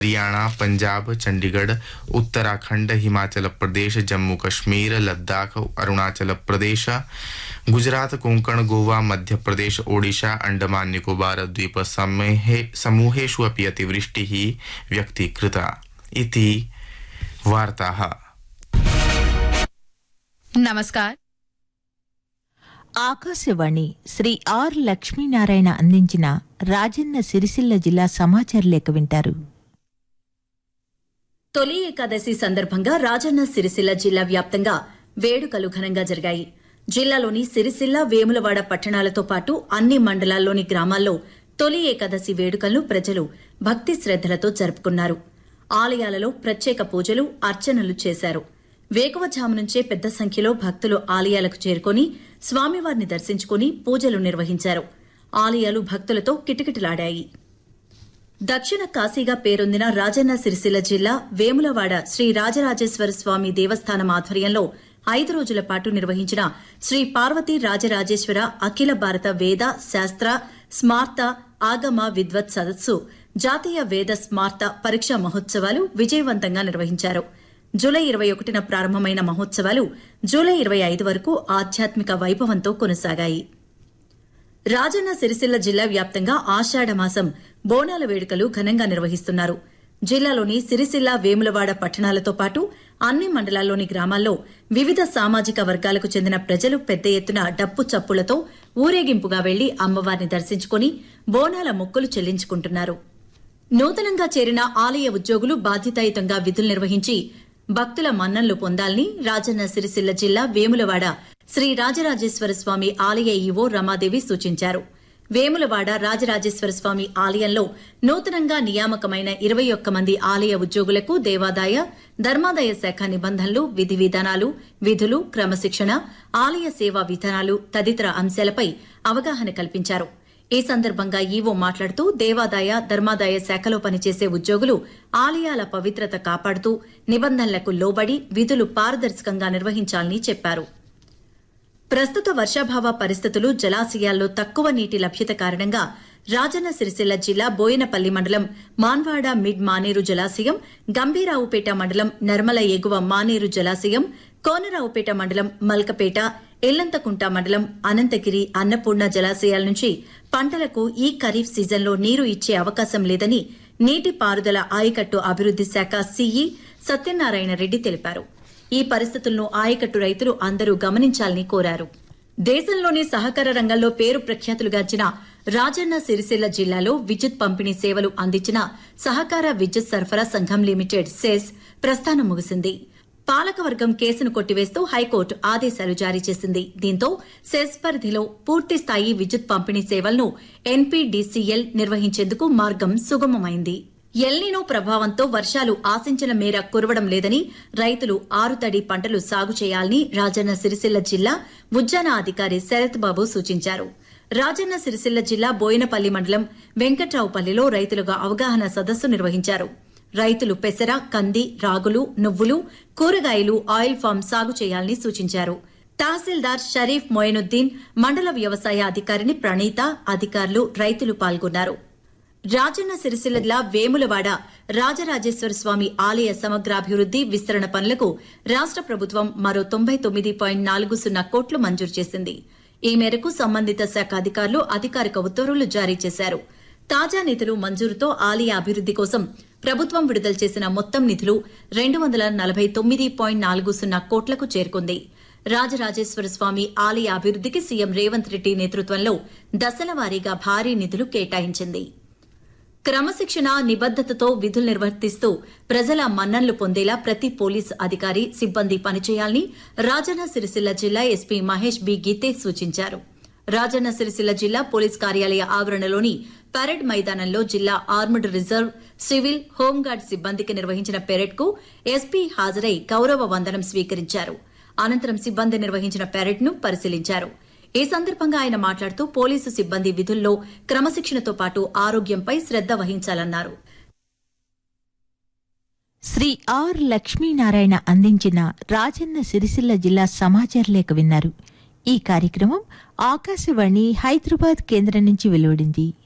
हरियाणा पंजाब चंडीगढ़ उत्तराखंड हिमाचल प्रदेश जम्मू कश्मीर लद्दाख अरुणाचल प्रदेश गुजरात कोंकण गोवा मध्य प्रदेश ओडिशा अंडमान निकोबार द्वीप समूहे समूहेषु अपि अतिवृष्टिः व्यक्तीकृता इति वार्ताः నమస్కార్ ఆకాశవాణి శ్రీ ఆర్ లక్ష్మీనారాయణ అందించిన రాజన్న సిరిసిల్ల జిల్లా సమాచార లేఖ వింటారు తొలి ఏకాదశి సందర్భంగా రాజన్న సిరిసిల్ల జిల్లా వ్యాప్తంగా వేడుకలు ఘనంగా జరిగాయి జిల్లాలోని సిరిసిల్ల వేములవాడ పట్టణాలతో పాటు అన్ని మండలాల్లోని గ్రామాల్లో తొలి ఏకాదశి వేడుకలను ప్రజలు భక్తి శ్రద్దలతో జరుపుకున్నారు ఆలయాలలో ప్రత్యేక పూజలు అర్చనలు చేశారు వేకువజాము నుంచే పెద్ద సంఖ్యలో భక్తులు ఆలయాలకు చేరుకుని స్వామివారిని దర్శించుకుని పూజలు నిర్వహించారు ఆలయాలు భక్తులతో కిటకిటలాడాయి దక్షిణ కాశీగా పేరొందిన రాజన్న సిరిసిల్ల జిల్లా వేములవాడ శ్రీ రాజరాజేశ్వర స్వామి దేవస్థానం ఆధ్వర్యంలో ఐదు రోజుల పాటు నిర్వహించిన శ్రీ పార్వతీ రాజరాజేశ్వర అఖిల భారత వేద శాస్త్ర స్మార్త ఆగమ విద్వత్ సదస్సు జాతీయ వేద స్మార్త పరీక్షా మహోత్సవాలు విజయవంతంగా నిర్వహించారు జూలై ఇరవై ఒకటిన ప్రారంభమైన మహోత్సవాలు జూలై ఇరవై ఐదు వరకు ఆధ్యాత్మిక వైభవంతో కొనసాగాయి రాజన్న సిరిసిల్ల జిల్లా వ్యాప్తంగా ఆషాఢమాసం బోనాల వేడుకలు ఘనంగా నిర్వహిస్తున్నారు జిల్లాలోని సిరిసిల్ల వేములవాడ పట్టణాలతో పాటు అన్ని మండలాల్లోని గ్రామాల్లో వివిధ సామాజిక వర్గాలకు చెందిన ప్రజలు పెద్ద ఎత్తున డప్పు చప్పులతో ఊరేగింపుగా వెళ్లి అమ్మవారిని దర్శించుకుని బోనాల మొక్కులు చెల్లించుకుంటున్నారు నూతనంగా చేరిన ఆలయ ఉద్యోగులు బాధ్యతాయుతంగా విధులు నిర్వహించి భక్తుల మన్నన్లు పొందాలని రాజన్న సిరిసిల్ల జిల్లా వేములవాడ శ్రీ రాజరాజేశ్వర స్వామి ఆలయ ఈవో రమాదేవి సూచించారు వేములవాడ రాజరాజేశ్వర స్వామి ఆలయంలో నూతనంగా నియామకమైన ఇరవై ఒక్క మంది ఆలయ ఉద్యోగులకు దేవాదాయ ధర్మాదాయ శాఖ నిబంధనలు విధి విధానాలు విధులు క్రమశిక్షణ ఆలయ సేవా విధానాలు తదితర అంశాలపై అవగాహన కల్పించారు ఈ సందర్భంగా ఈవో మాట్లాడుతూ దేవాదాయ ధర్మాదాయ శాఖలో పనిచేసే ఉద్యోగులు ఆలయాల పవిత్రత కాపాడుతూ నిబంధనలకు లోబడి విధులు పారదర్శకంగా నిర్వహించాలని చెప్పారు ప్రస్తుత వర్షాభావ పరిస్థితులు జలాశయాల్లో తక్కువ నీటి లభ్యత కారణంగా రాజన్న సిరిసిల్ల జిల్లా బోయనపల్లి మండలం మాన్వాడ మిడ్ మానేరు జలాశయం గంభీరావుపేట మండలం నర్మల ఎగువ మానేరు జలాశయం కోనరావుపేట మండలం మల్కపేట ఎల్లంతకుంట మండలం అనంతగిరి అన్నపూర్ణ జలాశయాల నుంచి పంటలకు ఈ ఖరీఫ్ సీజన్లో నీరు ఇచ్చే అవకాశం లేదని నీటిపారుదల ఆయకట్టు అభివృద్ది శాఖ సీఈ సత్యనారాయణ రెడ్డి తెలిపారు ఈ పరిస్థితులను ఆయకట్టు రైతులు అందరూ గమనించాలని కోరారు దేశంలోని సహకార రంగంలో పేరు ప్రఖ్యాతులుగాంచిన రాజన్న సిరిసిల్ల జిల్లాలో విద్యుత్ పంపిణీ సేవలు అందించిన సహకార విద్యుత్ సరఫరా సంఘం లిమిటెడ్ సెస్ ప్రస్థానం ముగిసింది పాలకవర్గం కేసును కొట్టివేస్తూ హైకోర్టు ఆదేశాలు జారీ చేసింది దీంతో సెస్ పరిధిలో పూర్తి స్థాయి విద్యుత్ పంపిణీ సేవలను ఎన్పీడీసీఎల్ నిర్వహించేందుకు మార్గం సుగమమైంది ఎల్నినో ప్రభావంతో వర్షాలు ఆశించిన మేర కురవడం లేదని రైతులు ఆరుతడి పంటలు సాగు చేయాలని రాజన్న సిరిసిల్ల జిల్లా ఉద్యాన అధికారి శరత్ బాబు సూచించారు రాజన్న సిరిసిల్ల జిల్లా బోయినపల్లి మండలం వెంకట్రావుపల్లిలో రైతులుగా అవగాహన సదస్సు నిర్వహించారు రైతులు పెసర కంది రాగులు నువ్వులు కూరగాయలు ఆయిల్ ఫామ్ సాగు చేయాలని సూచించారు తహసీల్దార్ షరీఫ్ మొయినుద్దీన్ మండల వ్యవసాయ అధికారిని ప్రణీత అధికారులు రైతులు పాల్గొన్నారు రాజన్న సిరిసిల్ల జిల్లా వేములవాడ రాజరాజేశ్వర స్వామి ఆలయ సమగ్రాభివృద్ది విస్తరణ పనులకు రాష్ట ప్రభుత్వం మరో తొంభై తొమ్మిది పాయింట్ నాలుగు సున్నా కోట్లు మంజూరు చేసింది ఈ మేరకు సంబంధిత శాఖ అధికారులు అధికారిక ఉత్తర్వులు జారీ చేశారు తాజా నిధులు మంజూరుతో ఆలయ అభివృద్ది కోసం ప్రభుత్వం విడుదల చేసిన మొత్తం నిధులు రెండు వందల నలభై తొమ్మిది పాయింట్ నాలుగు సున్నా కోట్లకు చేరుకుంది రాజరాజేశ్వర స్వామి ఆలయ అభివృద్దికి సీఎం రేవంత్ రెడ్డి నేతృత్వంలో దశల వారీగా భారీ నిధులు కేటాయించింది క్రమశిక్షణ నిబద్దతతో విధులు నిర్వర్తిస్తూ ప్రజల మన్నన్లు పొందేలా ప్రతి పోలీసు అధికారి సిబ్బంది పనిచేయాలని రాజన్న సిరిసిల్ల జిల్లా ఎస్పీ మహేష్ బి గీతే సూచించారు రాజన్న సిరిసిల్ల జిల్లా పోలీస్ కార్యాలయ ఆవరణలోని పరేడ్ మైదానంలో జిల్లా ఆర్మడ్ రిజర్వ్ సివిల్ హోంగార్డ్ సిబ్బందికి నిర్వహించిన పెరేడ్ కు ఎస్పీ హాజరై గౌరవ వందనం స్వీకరించారు అనంతరం సిబ్బంది నిర్వహించిన పెరేడ్ ను పరిశీలించారు ఈ సందర్భంగా ఆయన మాట్లాడుతూ పోలీసు సిబ్బంది విధుల్లో క్రమశిక్షణతో పాటు ఆరోగ్యంపై శ్రద్ద వహించాలన్నారు శ్రీ ఆర్ లక్ష్మీనారాయణ అందించిన రాజన్న సిరిసిల్ల జిల్లా సమాచార లేఖ విన్నారు ఈ కార్యక్రమం ఆకాశవాణి హైదరాబాద్ కేంద్రం నుంచి వెలువడింది